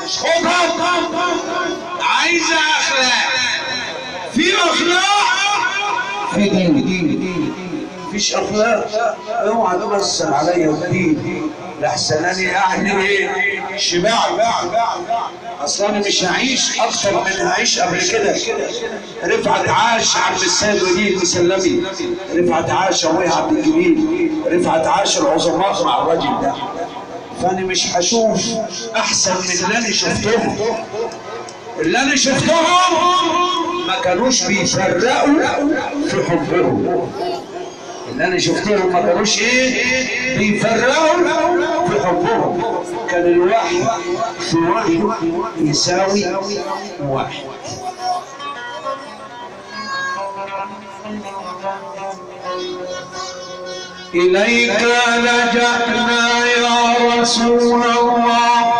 مش خطط عايزة أخلاق في أخلاق في دين مفيش أخلاق اوعى تمثل عليا الدين لحسن أنا يعني إيه شبعت اصل انا مش هعيش اكتر من هعيش قبل كده رفعت عاش عم السيد وليد مسلمي رفعت عاش ابويا عبد الجليل رفعت عاش العظماء مع الراجل ده فانا مش هشوف احسن من اللي انا شفتهم اللي انا شفتهم ما كانوش بيفرقوا في حبهم اللي انا شفتهم ما كانوش ايه بيفرقوا في حبهم كان الواحد في واحد يساوي واحد إليك لجأنا يا رسول الله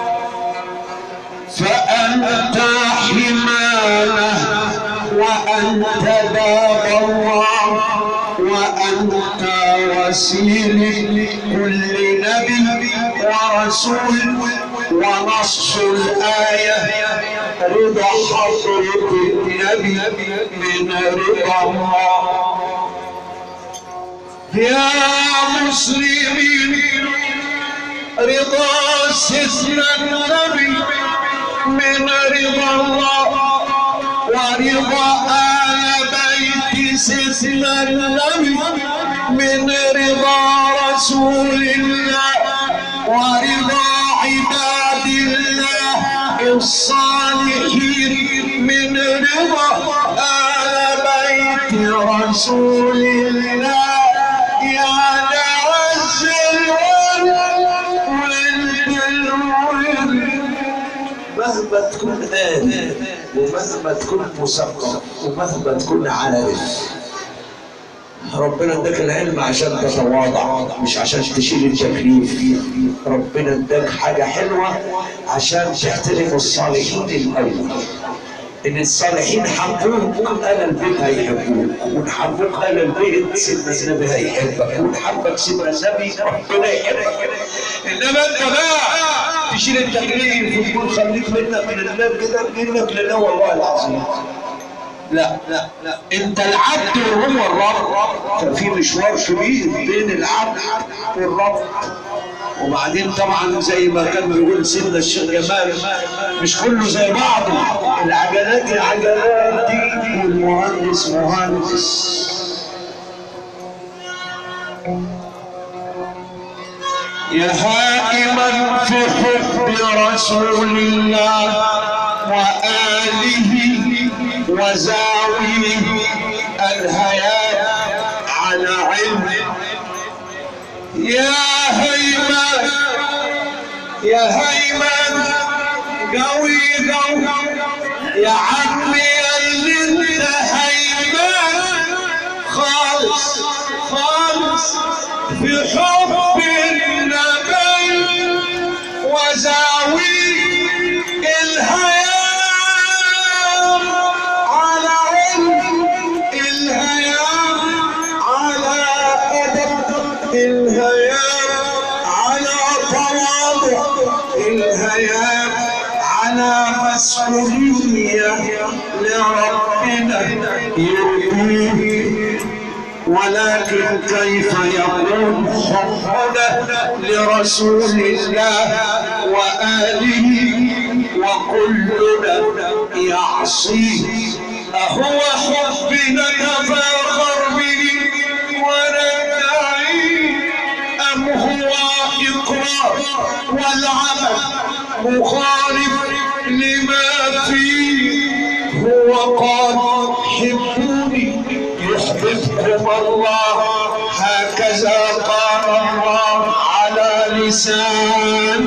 فأنت حمانا وأنت باب الله وأنت وسيل كل نبي ورسول ونص الآية رضا حضرة النبي من رضا الله يا مسلمين رضا سيدنا النبي من رضا الله ورضا آل بيت سيدنا النبي من رضا رسول الله ورضا عباد الله الصالحين من رضا آل بيت رسول الله يا نعز الولد الولد مهما تكون آل ومهما تكون مثقف ومهما تكون عارف ربنا اداك العلم عشان تتواضع مش عشان تشيل التكليف ربنا اداك حاجه حلوه عشان تحترم الصالحين الاول ان الصالحين حبوك انا البيت هيحبوك وان حبوك انا البيت سيدنا النبي هيحبك وان حبك سيدنا النبي ربنا يحبك انما انت بقى تشيل التكليف وتقول خليك منك من الله كده منك لله والله العظيم لا لا لا انت العبد وهو الرب ففي مشوار كبير بين العبد والرب وبعدين طبعا زي ما كان بيقول سيدنا الشيخ جمال مش كله زي بعضه العجلات العجلات دي والمهندس مهندس يا هائما في حب رسول الله وآله وزاويه الهيام على علم يا هيمن يا هيمن قوي قوي يا عمي اللي انت هيمن خالص خالص في حب النبي وزاوي الهيام على علم الهيام على أدب الهيام على تواضع الهيام على مسؤولية لربنا يرضيه ولكن كيف يكون حبنا لرسول الله وآله وكلنا يعصيه أهو حبنا تفاخر به وندعيه أم هو إقرار والعمل مخالف لما فيه هو قال حبوني يحببكم الله هكذا قال الله على لسان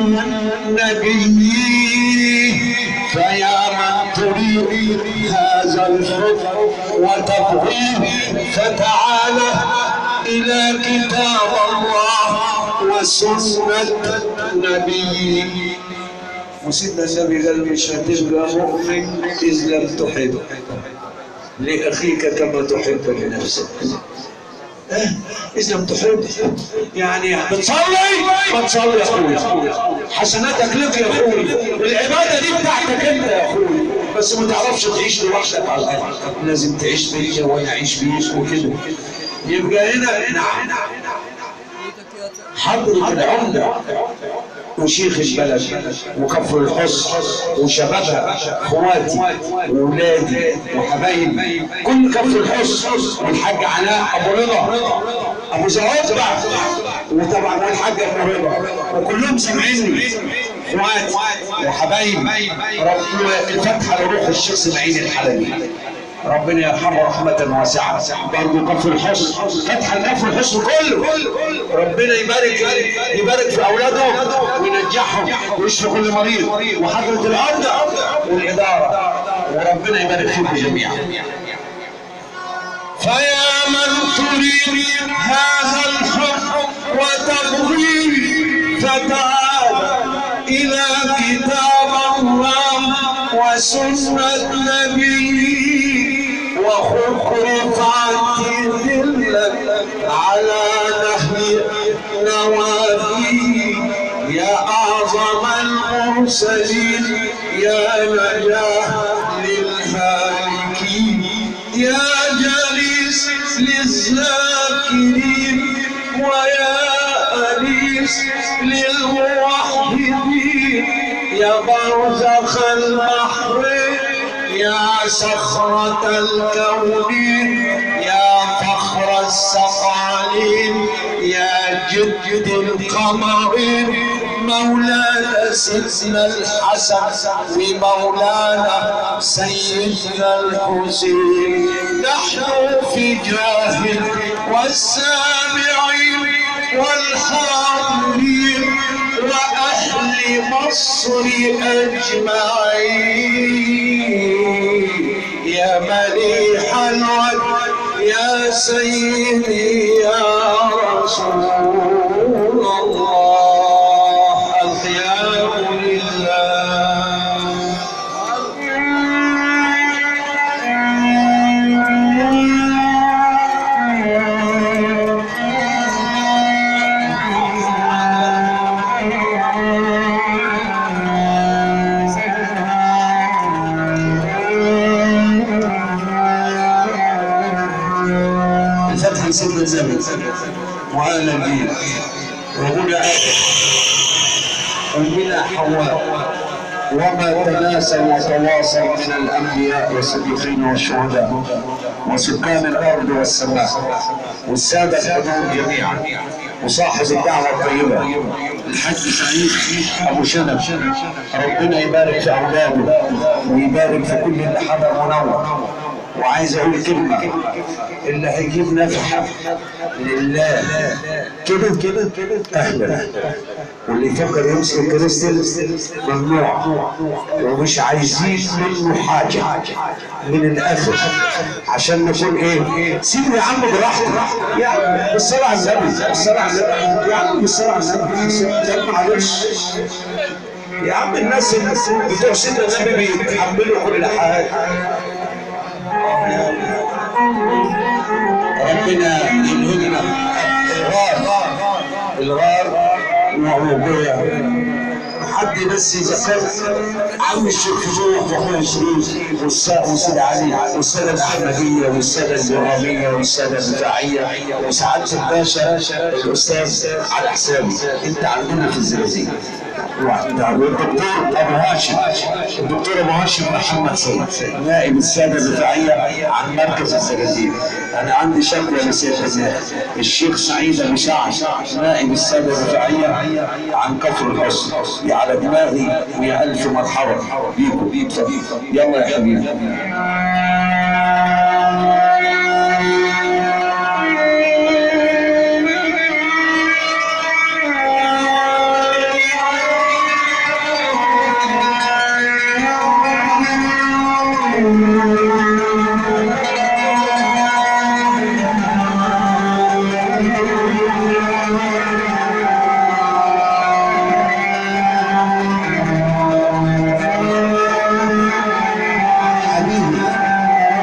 نبيه فيا من تريد هذا الحب وتبغيه فتعالى إلى كتاب الله وسنة نبيه وسيدنا النبي قال مش هتبقى مؤمن إذ لم تحب لأخيك كما تحب لنفسك إيه؟ اذا بتحب يعني بتصلي ما تصلي يا اخوي حسناتك لك يا اخوي العباده دي بتاعتك انت يا اخوي بس ما تعرفش تعيش لوحدك على الارض لازم تعيش بيا وانا اعيش بيك وكده يبقى هنا نعم حضرة العمدة وشيخ البلد وكفر الحصن وشبابها اخواتي واولادي وحبايبي كل كفر الحصن والحاج علاء ابو رضا ابو زهرة وطبعا والحاج ابو رضا وكلهم سامعيني اخواتي وحبايبي رب الفتحه لروح الشيخ اسماعيل الحلبي ربنا يرحمه رحمة واسعة برضه كفر الحصن فتح كفر الحصن كله ربنا يبارك يبارك في أولادهم وينجحهم ويشفي كل مريض وحضرة الأرض والإدارة وربنا يبارك فيكم جميعا فيا من تريد هذا الحب وتبغيه فتعال إلى كتاب الله وسنة نبيه وخذ رفعة ذلك على نهي نوافيه يا أعظم المرسلين يا نجاة للهالكين يا جليس للذاكرين ويا أنيس للموحدين يا برزخ البحرين يا صخرة الكون يا فخر السقالين يا جد القمرين مولانا سيدنا الحسن ومولانا سيدنا الحسين نحن في جاه والسامعين والحاضرين وأهل مصر أجمعين يا مليح الوجه يا سيدي يا رسول الله القيام الفتح سيدنا الزمن وآل الدين وهنا آدم ومنى حواء وما تناسل وتواصل من الانبياء والصديقين والشهداء وسكان الارض والسماء والساده الحضور جميعا وصاحب الدعوه الطيبه الحاج سعيد ابو شنب ربنا يبارك في اولاده ويبارك في كل اللي حضر منور وعايز اقول كلمه اللي هيجيب نفع لله كده كده اهلا واللي يفكر يمسك كريستال ممنوع ومش عايزين منه حاجه من الاخر عشان نكون ايه سيبوا يا عم براحتك يا عم بالصلاه على النبي بالصلاه على النبي يا عم بالصلاه على النبي يا عم معلش يا عم الناس اللي بتوع سيدنا النبي بيتحملوا كل حاجه ربنا يلهمنا الغار الغار وعوقية حد بس يذكر عم الشيخ فتوح واخويا شريف والساده وسيد علي والساده الاحمديه والساده الجراميه والساده الدفاعيه وسعاده الباشا الاستاذ على حسابي انت عندنا في الزلازل والدكتور ابو هاشم الدكتور ابو هاشم محمد سيد نائب الساده الدفاعيه عن مركز الزلازل انا عندي شكوى لسيادة الشيخ سعيد ابو سعد نائب الساده الدفاعيه عن كفر الحصن يا على دماغي ويا الف مرحبا بيكم يلا يا حبيبي حبيبي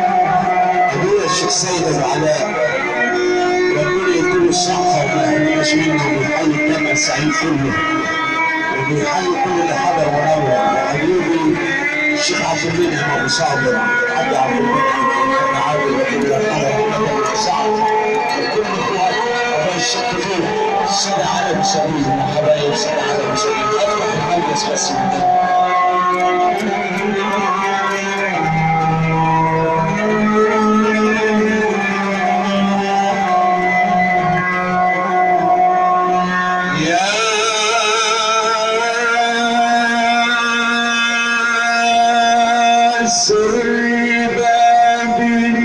الشيخ عبد المنعم ابو صابر حاج عبد المنعم كان عامل كل حاجه سعد كل اخوات ابو الشيخ فيه السنه على مسلمين حبايب السنه على مسلمين افتح المجلس بس يا سر باب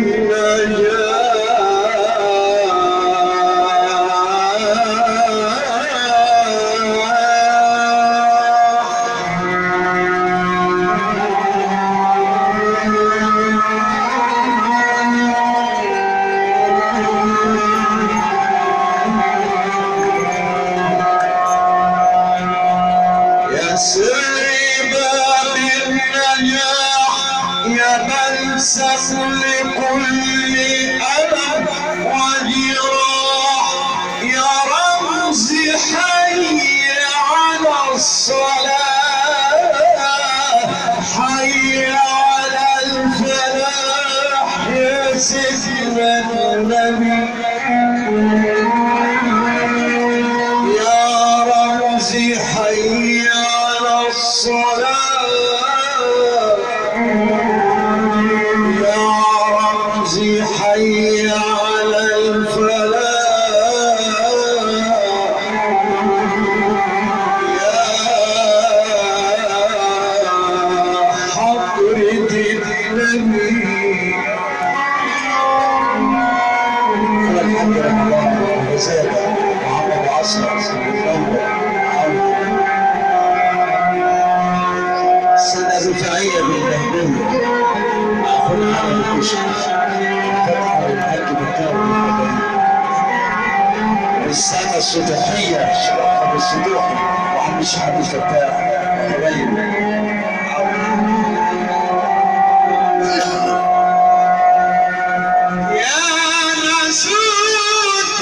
يا سر باب النجاح يا بلسم لكل ألم وجراح يا رمز حي على الصلاة حي على الفلاح يا سيدنا النبي يا رمزي حي على الصلاة يا رمزي حي على الفلاح يا حضرة النبي الحمد لله وزاد محمد عصر سنة رفاعية بالمهدية أخذ على الكشف فتحة للحج بالكامل السنة السطحية شرف بالسطوح وعم الشعب الفتاح حبايبي يا نسوت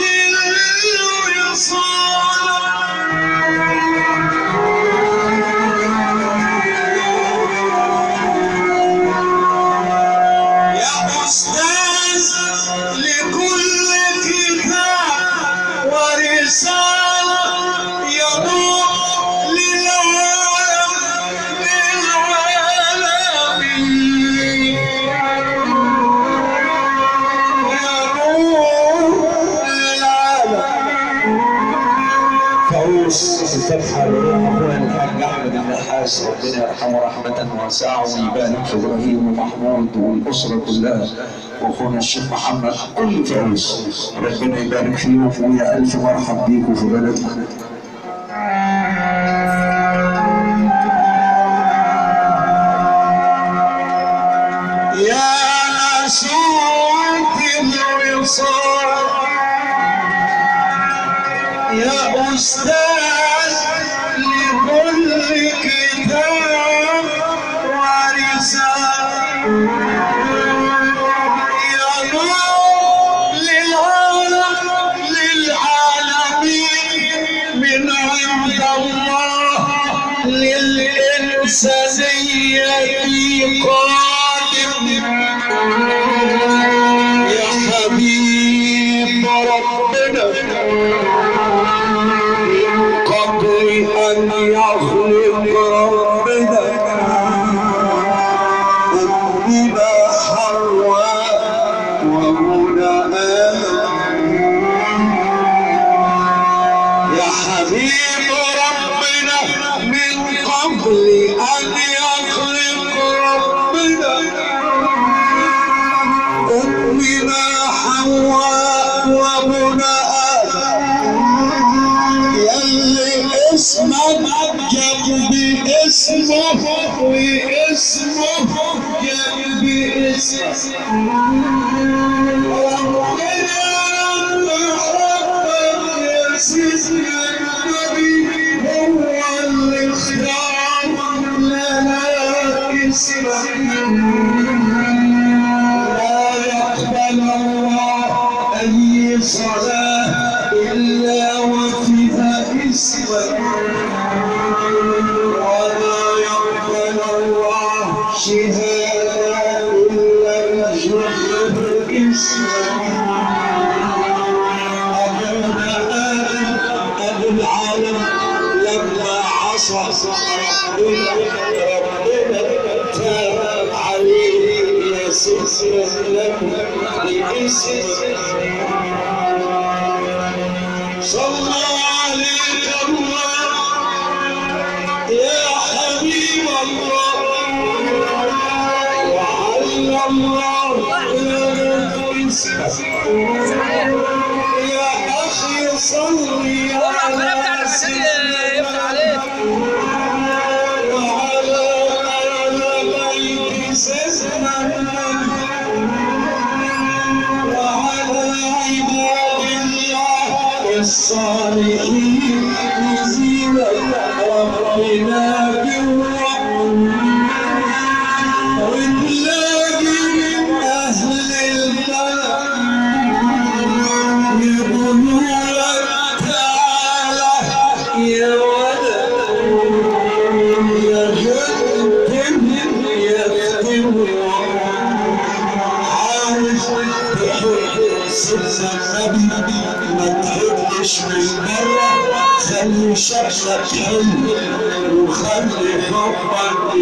الوصال يا أستاذ لكل كتاب ورسالة يضوء للعالم بالعالمين فوز الفتحة لأخونا الحاج أحمد النحاس ربنا يرحمه رحمة واسعة ويبارك في إبراهيم ومحمود والأسرة كلها وأخونا الشيخ محمد كل فوز ربنا يبارك فيهم ويا ألف مرحب بيكم في بلدنا يا نسوت الوصال يا أستاذ لكل كتاب ورسالة يا نور للعالم للعالمين من عند الله للإنسانية قادم يا حبيب ربنا قبل أن يخلق ربنا أمنا حواء وهنا آدم يا حبيب ربنا من قبل أن يخلق ربنا أمنا حواء وابنا آدم يلي اسمك جنب اسمه واسمه جنب اسمه ربنا محبك يا سيدنا النبي هو اللي اختار لنا اسمك لا يقبل الله أي صلاة إلا وفيها اسمك ولا يقبل الله شهادة إلا الجهد اسمه أبونا آدم أبو العالم لما عصى ربنا ربنا تاب عليه يا سلسلة لاسم صلى عليك الله يا حبيب الله وعلى الله لنا اسمك يا أخي صلي على سيدنا وعلى آل بيت سيدنا وعلى عباد الله الصالحين نزيل ربنا بالرحمة ونلاقي من أهل البلد يقولوا لك تعالى يا ولد يا جد يا فتوى عاوز تحب سيدنا النبي ما تحبش من برا خلي شكلك حلو وخلي حبك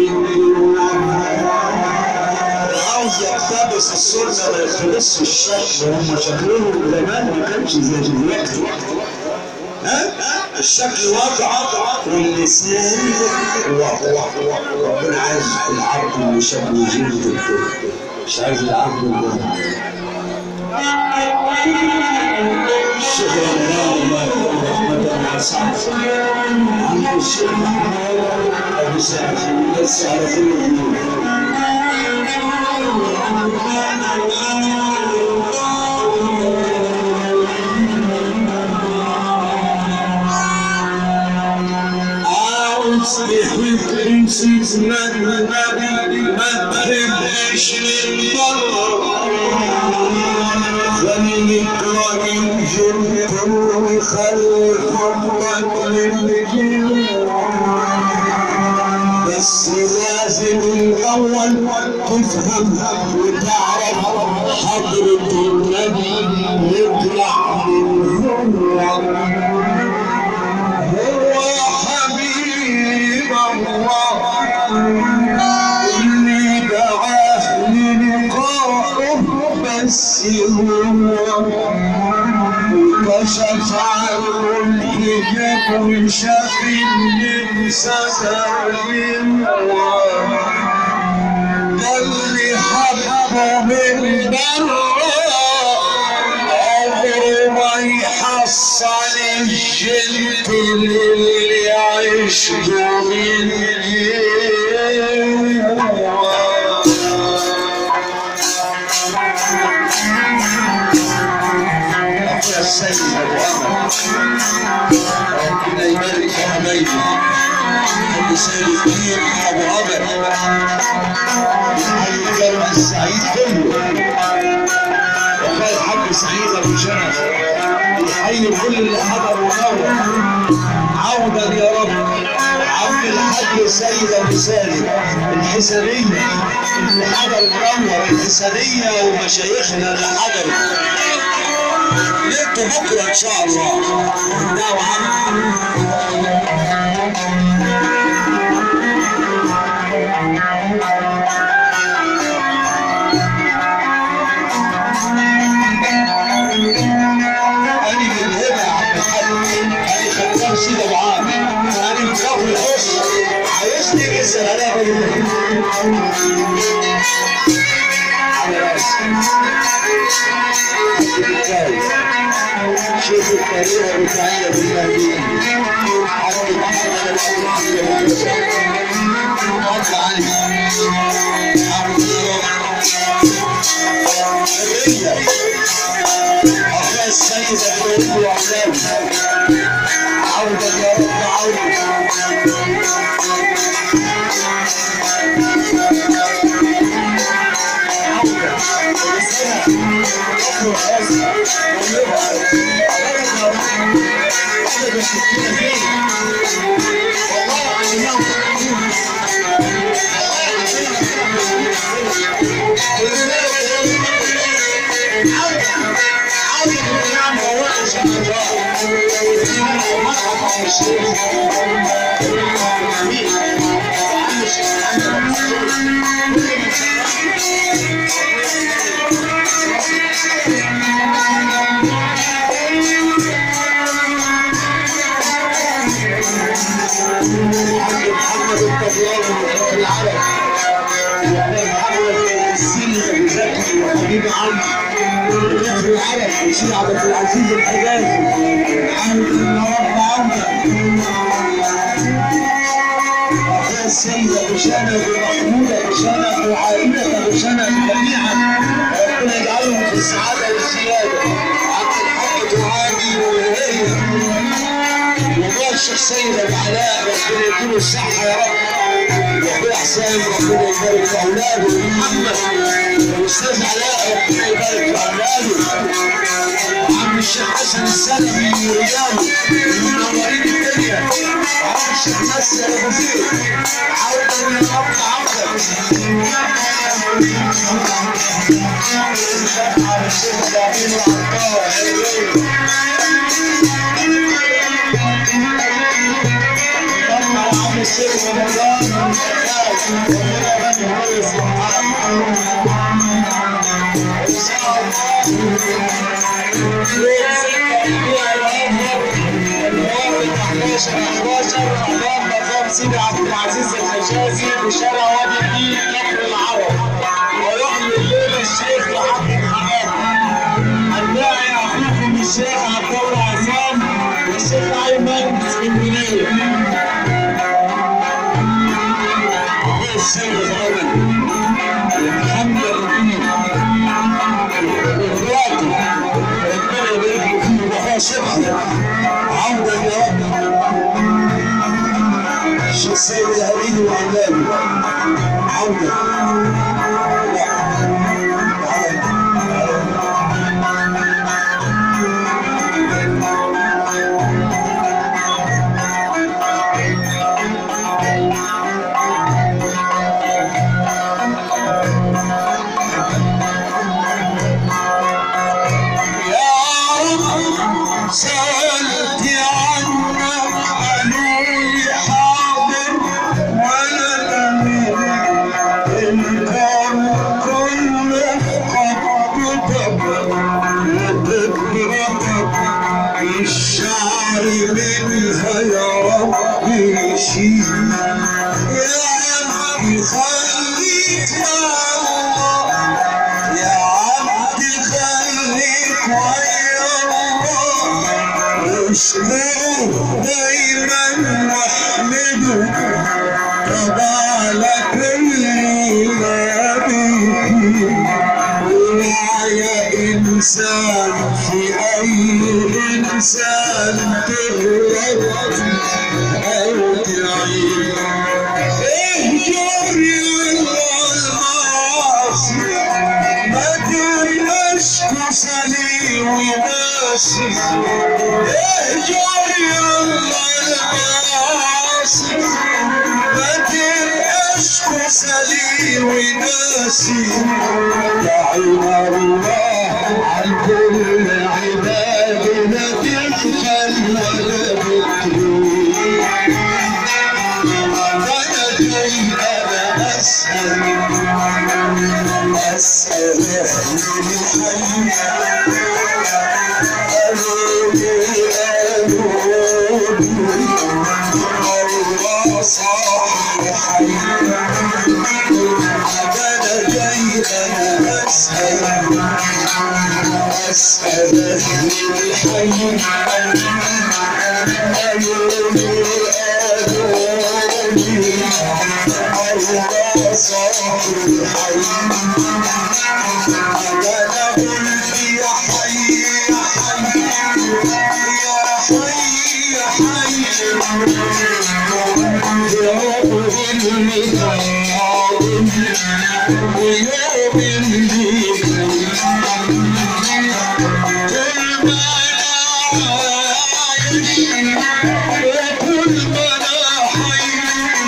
عاوز يقتبس السنه ما يخلصش الشكل هم شكلهم زمان ما كانش زي دلوقتي ها الشكل واقع واللسان واقع ربنا عايز العبد اللي شكله جلد مش عايز العبد اللي شكرا يا الله رحمة واسعة عن الشيخ محمد أبو سعد بس على كل عاوز تحب سيدنا النبي ما تحبش من بره خليك راجل جد وخلي حبك للجن بس لازم الأول تفهم وتعرف حضرة النبي يطلع من هو هو حبيب الله اللي دعاه للقائه بس هو كشف عنه الحجاب وشاف اللي ستر ده اللي حبه من بره عمره ما يحصل الجلد اللي عشته من أخويا السيد أبو أمل ربنا يبارك في حبايبي أبو سيد الدين أبو أمل يحيي الجامع السعيد كله وقال الحاج سعيد ابو شرف يحيي كل اللي حضر ونور عودا يا رب عبد الحاج سيد ابو سالم الحسنيه اللي حضر ونور الحسنيه ومشايخنا اللي حضروا نبقى بكره ان شاء الله الدعوه أنا بالهبة يا عم الحاج أنا خدام سيد أبو عامر أنا متغفر الحسن عايزني لسه هلاقي على راسي شوف الطريقة بتاعتنا بالمهديين عبد محمد الأول حط علي عبد الرية أخويا السيد أبو وعلاوي عودة يا رب عودة والله عم الشيخ جميل عم الشيخ محمد الطبيعي من العرب يعني محمد السيد زكي وحبيب عمي في العرب الشيخ عبد العزيز الحجازي عامل النواب عمده أخويا السيدة بشانة ومحمودة بشانة وعائلة بشانة جميعا ربنا يجعلهم في السعادة والزيادة عبد الحاج دعاني وهي وما الشيخ سيد العلاء ربنا يديله الصحة يا رب واخويا حسام ربنا يبارك في اولاده ومحمد والاستاذ علاء ربنا يبارك في اولاده وعم الشيخ حسن السلمي ورجاله منورين الدنيا وعم الشيخ نصر ابو زيد عوده من الاب عوده عم الشيخ داعين وعطار عم الشيخ رمضان ان شاء الله امام مقام سيدي عبد العزيز الحجازي بشارع وادي الدين كفر العرب ويحيي الليل الشيخ محمد حماد الداعي اخوكم الشيخ عبد الله عصام والشيخ ايمن اسكندريه اخويا الشيخ غالي محمد الدين واخواته ربنا يبارك فيه وفاه شيخنا عودا يا رب الشيخ سيد الهريدي واولاده عودا يا رب سألت عنك قالوا لي حاضر ولا أمين إن كان كل خطتك وتكرتك الشعر منها يا رب يشيل يا رب خليك مع الله يا عبد خليك ويا الله اشكره دايما واحمده طبع لك النبي ويا انسان في اي انسان تغلط او تعيب اهجر يا المعاصي ما تبقاش تسالي وناسي اهجر يا المعاصي ما تبقاش تسالي وناسي دعينا الله عن كل عباد لا تبخل ولا بتروح أنا جاي أنا أسأل أسأل أهل الحي قالوا لي قالوا لي الله صاحب حي أنا جاي أنا أسأل أسأل أهل الحي قالوا لي قالوا لي الله صاحب الحي أنا قلت يا حي يا حي يا حي يا حي يوم الميعاد ويوم الدين كل ما أنا عايش وكل ما أنا حي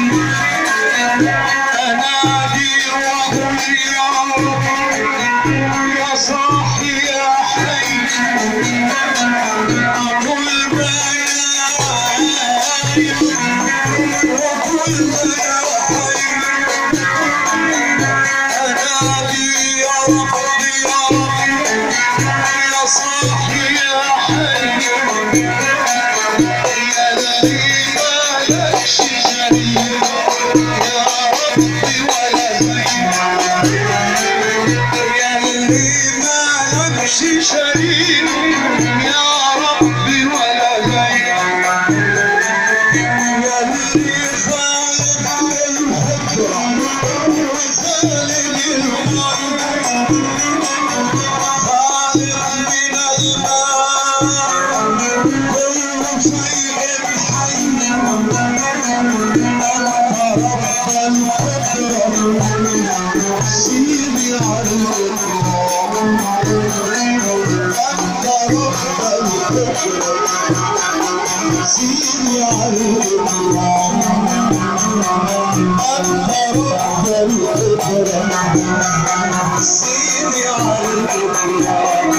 أنادي وأقول يا رب يا صاحي يا حي أقول ما حي أنا بي يا رب يا رب يا صاحي يا حي يا الذي مالكش شريك يا ربي ولا زيك يا اللي مالكش شريك يا ربي ولا زيك يا اللي خالق الحجرة وخالق القلب خالق من الماء كل شيء حي أنت رب القدرة سيدي على الإكرام أنت رب القدرة سيدي على الإكرام أنت رب القدرة سيدي على الإكرام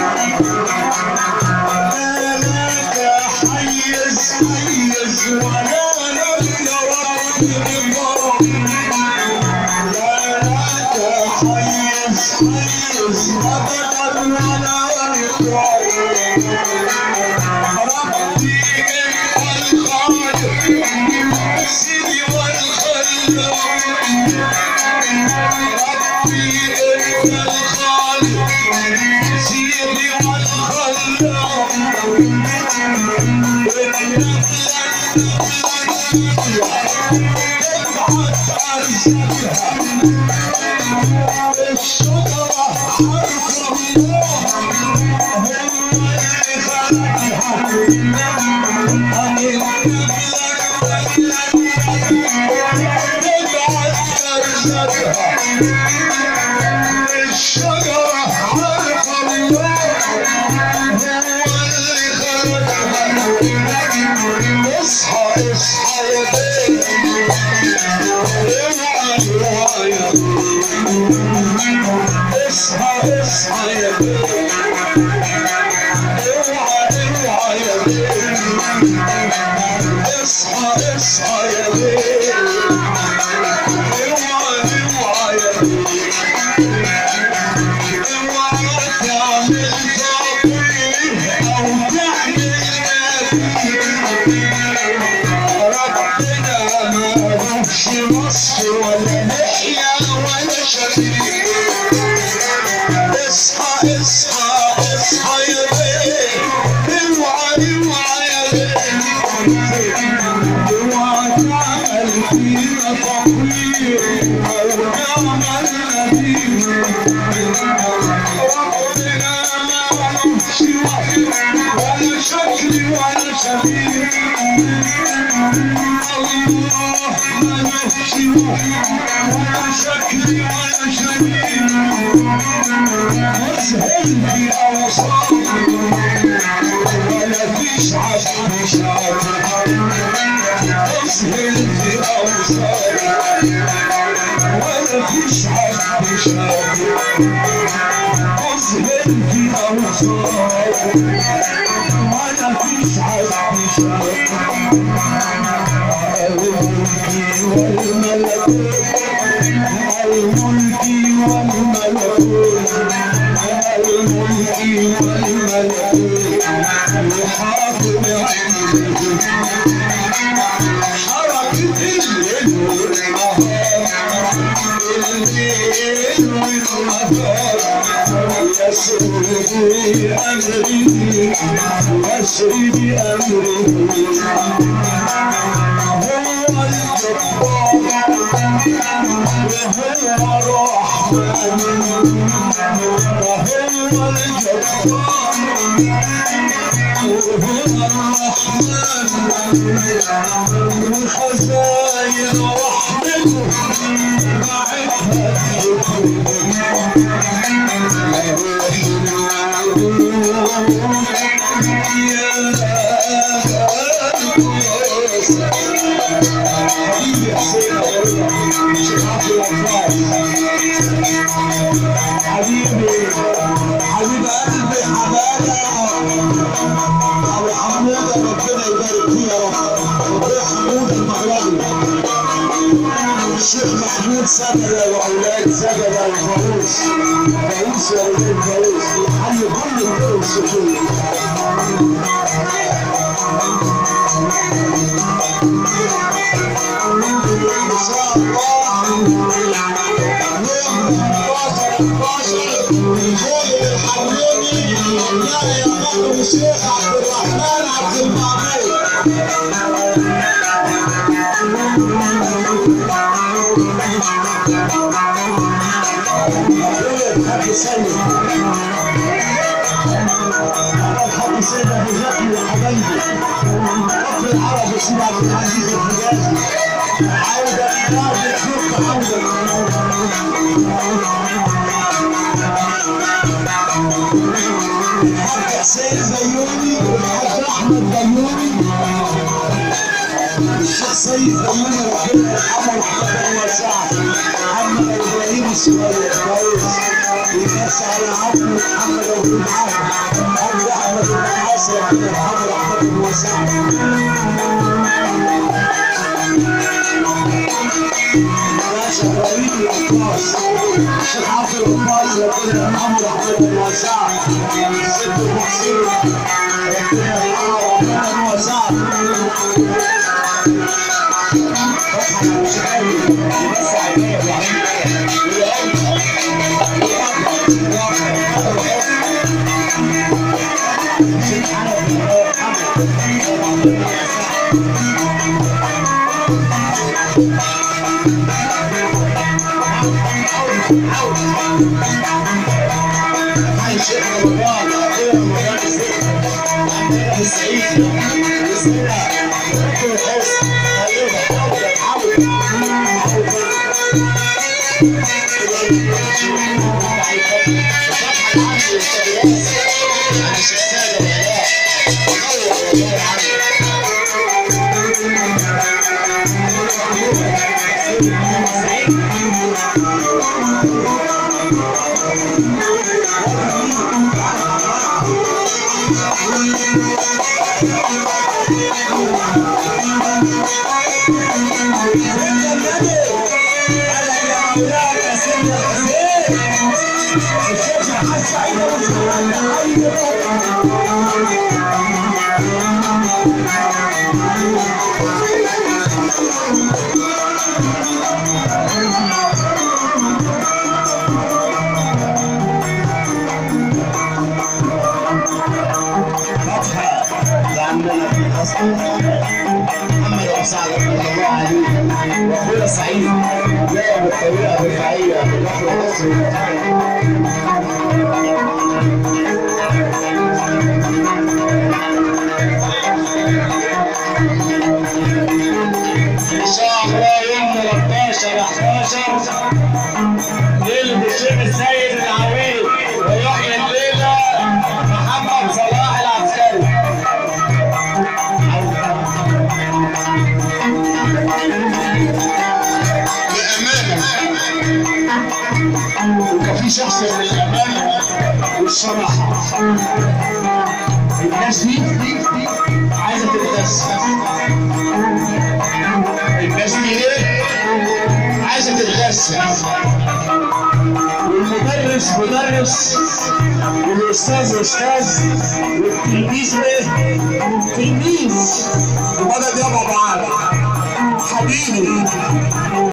مالك حيز حيز ولا لك رب الإكرام مالك حيز حيز أبدا ولا إكرام ربي انت الخالق سيدي والخلاق ربي انت الخالق سيدي والخلاق الشجرة عرف الله هو اللي خلقها الشجرة عرف الله هو اللي خلقها اصحى اصحى يا بيه اوعى اوعى يا اصحى اصحى يا بيه اوعى اوعى يا بيه اصحى اصحى يا بيه اوعى اوعى يا بيه اوعى تعمل تطوير او تعمل ربنا ما روحش مصر ولا نحيا ولا شريك اصحى اصحى اصحى يا بيه اوعى اوعى يا بيه اوعى تعمل فينا تطوير او تعمل نبيل ربنا ما روحش مصر ولا شكل ولا شبيه الله ما روحش ولا شكل ولا شبيه مسهل في أوصافي ولا فيش عشق شاطر مسهل في أوصافي ولا فيش عشق شاطر مسهل في أوصافي ولا فيش عشق شاطر الملك والملكوت الملك والملكوت الملك والملكوت وحاكم عنده حركة الليل والنهار الليل والنهار يسري بأمره يسري بأمره هو الجبار وهو الرحمن وهو الجبار وهو الرحمن وخزائن رحمته معها حبيبي حسين شيخ عبد الوهاب حبيبي حبيب قلبي حبايبي ابو حموده ربنا يبارك فيه يا رب ربنا حمود المغربي الشيخ محمود سجد واولاد سجد الفاروس فاروس يا ولاد الفاروس حل كل الطرق الصوفيه ان شاء الله يوم 11 12 الفوز الحريري لا يقدم الشيخ عبد الرحمن عبد المعمود الحاج سيد الحاج سيد ابو زكي وحبايبي فخر العرب وسيد عبد العزيز الحجازي عودة إلى أرض الحق عودة الحاج حسين بيومي والحاج أحمد بيومي الشيخ سيد بيومي ربنا يرحمه رحمة واسعة محمد إبراهيم الصغير كويس يمسي على عبده محمد أبو معاذ عبد أحمد بن حسن ربنا يرحمه رحمة واسعة باشا وليد العباس الشيخ عبد العباس ربنا يرحمه رحمة واسعة الست المحسن ربنا يرحمه رحمة واسعة شيخ رمضان اخيرا رمضان الزين عندنا في الصعيد وسنة كل حس ايوه عودة عودة عندنا في الأصل محمد أبو سعد رحمة الله عليه وأخويا سعيد جاء بالطريقة الرفاعية في البحر المصري إن شاء الله يوم 13 11 نلبس شيخ السيد العويل ويحيي الليلة محمد صلاح العسكري بأمانة وكان في شخص من الأمانة والصراحة الناس دي عايزة تتدس الناس دي ايه؟ عايزة تتغسل والمدرس مدرس والاستاذ استاذ والتلميذ ايه؟ تلميذ